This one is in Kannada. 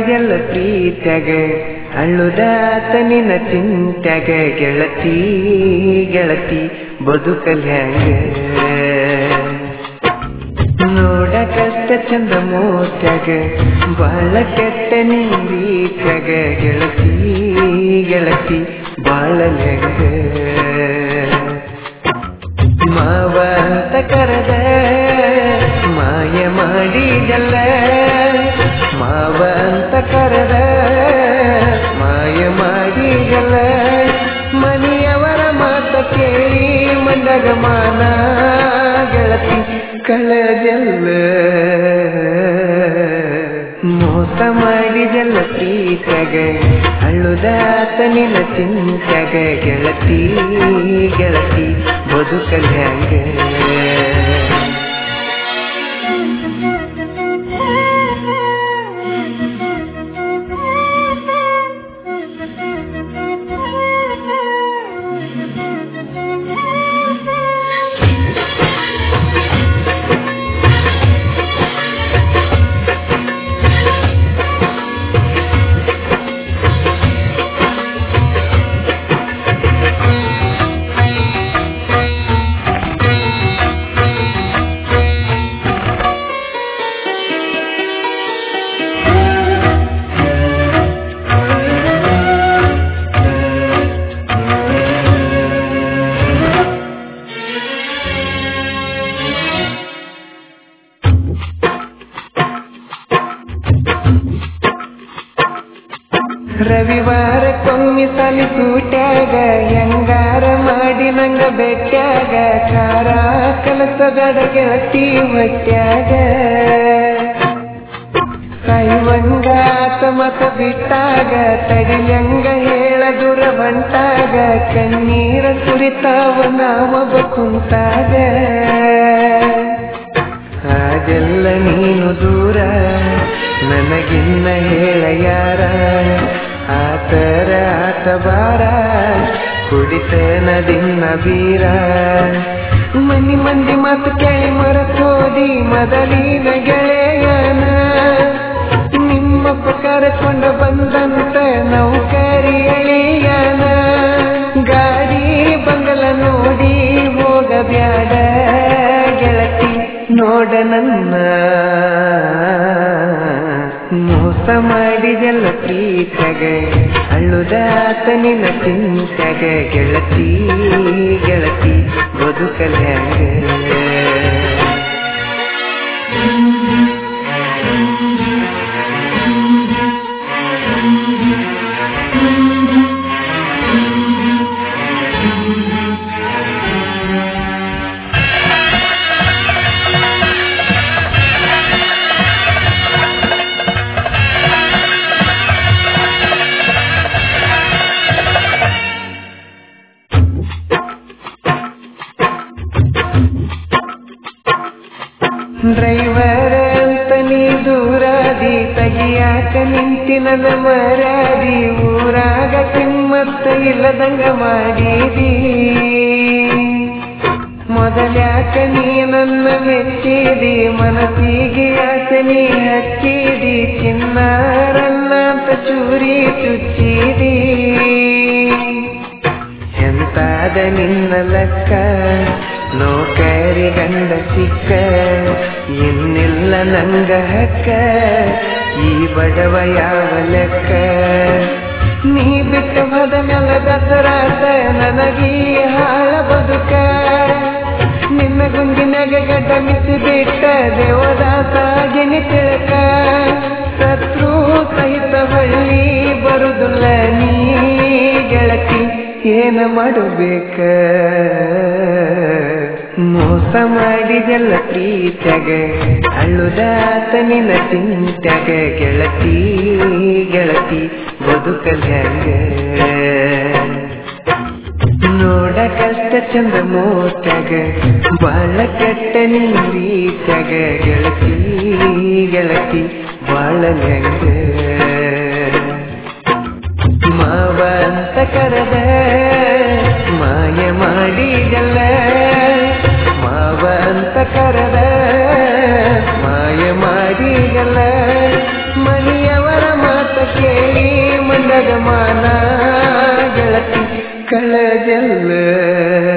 ಮಾಡಿದೆಲ್ಲ ಪ್ರೀತ್ಯಾಗ ಅಳ್ಳುದಾತ ನಿನ್ನ ಚಿಂತ್ಯಾಗ ಗೆಳತಿ ಗೆಳತಿ ಬದುಕಲ್ ಹ್ಯಾಂಗ ನೋಡಕಷ್ಟ ಚಂದ ಮೋತ್ಯಾಗ ಬಾಳ ಕೆಟ್ಟ ನೀರೀತ್ಯಾಗ ಗೆಳತಿ ಗೆಳತಿ ಬಾಳ ಹೆಂಗ ಮಾವ ಅಂತ ಕರೆದ ಮಾಯ ಮಾಡಿದಲ್ಲ ಮಾವ ಅಂತ ಕರೆದ ಮಾಯ ಮಾಡಿದಲ್ಲ ಮನೆಯವರ ಮಾತ ಕೇಳಿ ಮಂದಗ ಮಾನ ಗೆಳತಿ ಕಳೆದೆಲ್ಲ ಮೋಸ ಮಾಡಿದೆಲ್ಲ ಪ್ರೀತ್ಯಾಗ ಅಳ್ಳುದಾತ ನಿನ್ನ ಚಿಂತ್ಯಾಗ ಗೆಳತಿ ಗೆಳತಿ ಬದುಕಲ್ ಹ್ಯಾಂಗ ರವಿವಾರ ಕೊಮ್ಮಿ ಸಲಿ ಸೂಟ್ಯಾಗ ಹೆಂಗಾರ ಮಾಡಿ ನಂಗ ಬೆಟ್ಟ್ಯಾಗ ಕಾರ ಕೆಲಸದಡ ಗೆಳತಿ ಹೊಟ್ಯಾಗ ಕೈವಂಗಾತ ಮತ ಬಿಟ್ಟಾಗ ತಡಿಯಂಗ ಹೇಳ ದೂರ ಬಂಟಾಗ ಕಣ್ಣೀರ ಸುರಿತಾವ ನಾವೊಬ್ಬ ಕುಂತಾಗ ಅದೆಲ್ಲ ನೀನು ದೂರ ನನಗಿನ್ನ ಹೇಳ ಯಾರ ಆತರ ಆತ ಬಾರ ಕುಡಿತನ ದಿನ ಬೀರ ಮನಿ ಮಂದಿ ಮಾತು ಕೇಳಿ ಮರತೋದಿ ಮೊದಲಿನ ಗೆಳೆಯನ ನಿಮ್ಮಪ್ಪ ಕರೆಕೊಂಡ ಬಂದಂತ ನೌಕರಿ ಎಳೆಯನ ಗಾಡಿ ಬಂಗಲ ನೋಡಿ ಹೋಗಬ್ಯಾಡ ಗೆಳತಿ ನೋಡ ನನ್ನ ಮೋಸ ಮಾಡಿದೆಲ್ಲ ಪ್ರೀತ್ಯಾಗ ಅಳ್ಳುದಾತ ನಿನ್ನ ಚಿಂತ್ಯಾಗ ಗೆಳತಿ ಗೆಳತಿ ಬದುಕಲ್ ಹ್ಯಾಂಗ ಡ್ರೈವರ್ ಅಂತ ನೀ ದೂರಾದಿ ತಗಿಯಾಕ ನಿಂತಿನದ ಮರಾದಿ ಊರಾಗ ಕಿಮ್ಮತ್ತ ಇಲ್ಲದಂಗ ಮಾಡಿದಿ ಮೊದಲ್ಯಾಕ ನೀ ನನ್ನ ಮೆಚ್ಚಿದಿ ಮನಸ್ಸಿಗೆ ಆಸೆ ನೀ ಹಚ್ಚಿದಿ ಚಿನ್ನಾರನ್ನ ಅಂತ ಚೂರಿ ಚುಚ್ಚಿದಿ ಎಂತಾದ ನಿನ್ನ ಲೆಕ್ಕ ನೌಕರಿ ಗಂಡ ಸಿಕ್ಕ ಇನ್ನಿಲ್ಲ ನಂಗ ಹಕ್ಕ ಈ ಬಡವ ಯಾವ ಲೆಕ್ಕ ನೀ ಬಿಟ್ಟು ಹೋದ ಮೇಲೆ ದಸರಾಟ ನನಗೀ ಹಾಳ ಬದುಕ ನಿನ್ನ ಗುಂಗಿನಾಗ ಗಡ್ಡ ಮಿಸಿ ಬಿಟ್ಟ ದೇವದಾಸಾಗಿನಿ ತಿಳಕ ಶತ್ರು ಸಹಿತ ಬಳ್ಳಿ ಬರುದಿಲ್ಲ ನೀ ಗೆಳತಿ ಏನ ಮಾಡಬೇಕ ಮೋಸ ಮಾಡಿದೆಲ್ಲ ಪ್ರೀತ್ಯಾಗ ಅಳ್ಳುದಾತ ನಿನ್ನ ಚಿಂತ್ಯಾಗ ಗೆಳತಿ ಗೆಳತಿ ಬದುಕಲ್ ಹ್ಯಾಂಗ ನೋಡ ಕಷ್ಟ ಚಂದ ಮೋತ್ಯಾಗ ಬಾಳ ಕೆಟ್ಟ ನೀರೀತ್ಯಾಗ ಗೆಳತಿ ಗೆಳತಿ ಬಾಳ ಹೆಂಗ ಮಾವ ಅಂತ ಕರೆದ ಮಾಯ ಮಾಡಿದಲ್ಲ ಮಾವ ಅಂತ ಕರೆದ ಮಾಯ ಮಾಡಿದಲ್ಲ ಮನೆಯವರ ಮಾತ ನಿನಗ ಮಾನ ಗೆಳತಿ ಕಳಜಲ್ಲ